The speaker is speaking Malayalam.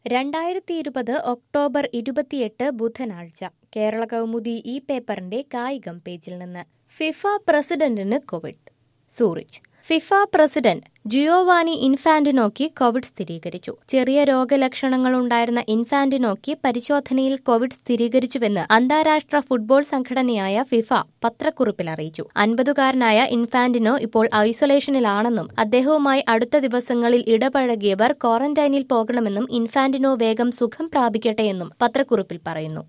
രണ്ടായിരത്തി ഇരുപത് ഒക്ടോബർ ഇരുപത്തിയെട്ട് ബുധനാഴ്ച കേരള കൗമുദി ഈ പേപ്പറിന്റെ കായികം പേജിൽ നിന്ന് ഫിഫ പ്രസിഡന്റിന് Covid Zurich FIFA president Gianni ഇൻഫാന്റിനോയ്ക്ക് കോവിഡ് സ്ഥിരീകരിച്ചു ചെറിയ രോഗലക്ഷണങ്ങൾ ഉണ്ടായിരുന്ന ഇൻഫാന്റിനോയ്ക്ക് പരിശോധനയിൽ കോവിഡ് സ്ഥിരീകരിച്ചുവെന്ന് അന്താരാഷ്ട്ര ഫുട്ബോൾ സംഘടനയായ ഫിഫ പത്രക്കുറിപ്പിൽ അറിയിച്ചു അൻപതുകാരനായ ഇൻഫാന്റിനോ ഇപ്പോൾ ഐസൊലേഷനിലാണെന്നും അദ്ദേഹവുമായി അടുത്ത ദിവസങ്ങളിൽ ഇടപഴകിയവർ ക്വാറന്റൈനിൽ പോകണമെന്നും ഇൻഫാന്റിനോ വേഗം സുഖം പ്രാപിക്കട്ടെ എന്നും പത്രക്കുറിപ്പിൽ പറയുന്നു